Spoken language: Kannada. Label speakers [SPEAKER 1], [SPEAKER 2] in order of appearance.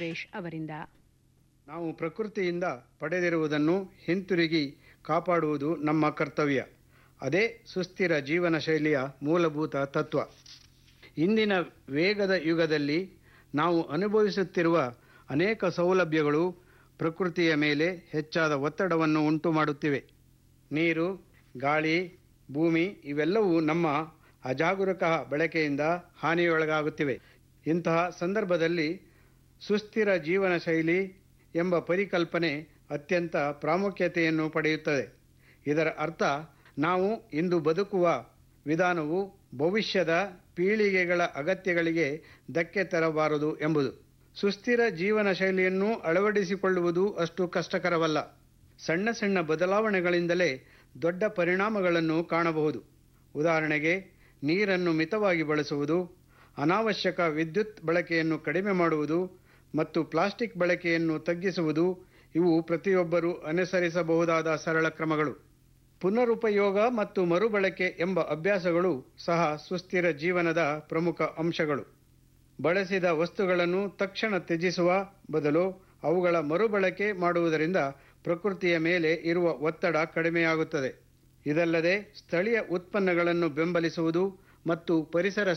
[SPEAKER 1] ಸುರೇಶ್ ಅವರಿಂದ
[SPEAKER 2] ನಾವು ಪ್ರಕೃತಿಯಿಂದ ಪಡೆದಿರುವುದನ್ನು ಹಿಂತಿರುಗಿ ಕಾಪಾಡುವುದು ನಮ್ಮ ಕರ್ತವ್ಯ ಅದೇ ಸುಸ್ಥಿರ ಜೀವನ ಶೈಲಿಯ ಮೂಲಭೂತ ತತ್ವ ಇಂದಿನ ವೇಗದ ಯುಗದಲ್ಲಿ ನಾವು ಅನುಭವಿಸುತ್ತಿರುವ ಅನೇಕ ಸೌಲಭ್ಯಗಳು ಪ್ರಕೃತಿಯ ಮೇಲೆ ಹೆಚ್ಚಾದ ಒತ್ತಡವನ್ನು ಉಂಟು ಮಾಡುತ್ತಿವೆ ನೀರು ಗಾಳಿ ಭೂಮಿ ಇವೆಲ್ಲವೂ ನಮ್ಮ ಅಜಾಗರೂಕ ಬಳಕೆಯಿಂದ ಹಾನಿಯೊಳಗಾಗುತ್ತಿವೆ ಇಂತಹ ಸಂದರ್ಭದಲ್ಲಿ ಸುಸ್ಥಿರ ಜೀವನ ಶೈಲಿ ಎಂಬ ಪರಿಕಲ್ಪನೆ ಅತ್ಯಂತ ಪ್ರಾಮುಖ್ಯತೆಯನ್ನು ಪಡೆಯುತ್ತದೆ ಇದರ ಅರ್ಥ ನಾವು ಇಂದು ಬದುಕುವ ವಿಧಾನವು ಭವಿಷ್ಯದ ಪೀಳಿಗೆಗಳ ಅಗತ್ಯಗಳಿಗೆ ಧಕ್ಕೆ ತರಬಾರದು ಎಂಬುದು ಸುಸ್ಥಿರ ಜೀವನ ಶೈಲಿಯನ್ನು ಅಳವಡಿಸಿಕೊಳ್ಳುವುದು ಅಷ್ಟು ಕಷ್ಟಕರವಲ್ಲ ಸಣ್ಣ ಸಣ್ಣ ಬದಲಾವಣೆಗಳಿಂದಲೇ ದೊಡ್ಡ ಪರಿಣಾಮಗಳನ್ನು ಕಾಣಬಹುದು ಉದಾಹರಣೆಗೆ ನೀರನ್ನು ಮಿತವಾಗಿ ಬಳಸುವುದು ಅನಾವಶ್ಯಕ ವಿದ್ಯುತ್ ಬಳಕೆಯನ್ನು ಕಡಿಮೆ ಮಾಡುವುದು ಮತ್ತು ಪ್ಲಾಸ್ಟಿಕ್ ಬಳಕೆಯನ್ನು ತಗ್ಗಿಸುವುದು ಇವು ಪ್ರತಿಯೊಬ್ಬರೂ ಅನುಸರಿಸಬಹುದಾದ ಸರಳ ಕ್ರಮಗಳು ಪುನರುಪಯೋಗ ಮತ್ತು ಮರುಬಳಕೆ ಎಂಬ ಅಭ್ಯಾಸಗಳು ಸಹ ಸುಸ್ಥಿರ ಜೀವನದ ಪ್ರಮುಖ ಅಂಶಗಳು ಬಳಸಿದ ವಸ್ತುಗಳನ್ನು ತಕ್ಷಣ ತ್ಯಜಿಸುವ ಬದಲು ಅವುಗಳ ಮರುಬಳಕೆ ಮಾಡುವುದರಿಂದ ಪ್ರಕೃತಿಯ ಮೇಲೆ ಇರುವ ಒತ್ತಡ ಕಡಿಮೆಯಾಗುತ್ತದೆ ಇದಲ್ಲದೆ ಸ್ಥಳೀಯ ಉತ್ಪನ್ನಗಳನ್ನು ಬೆಂಬಲಿಸುವುದು ಮತ್ತು ಪರಿಸರ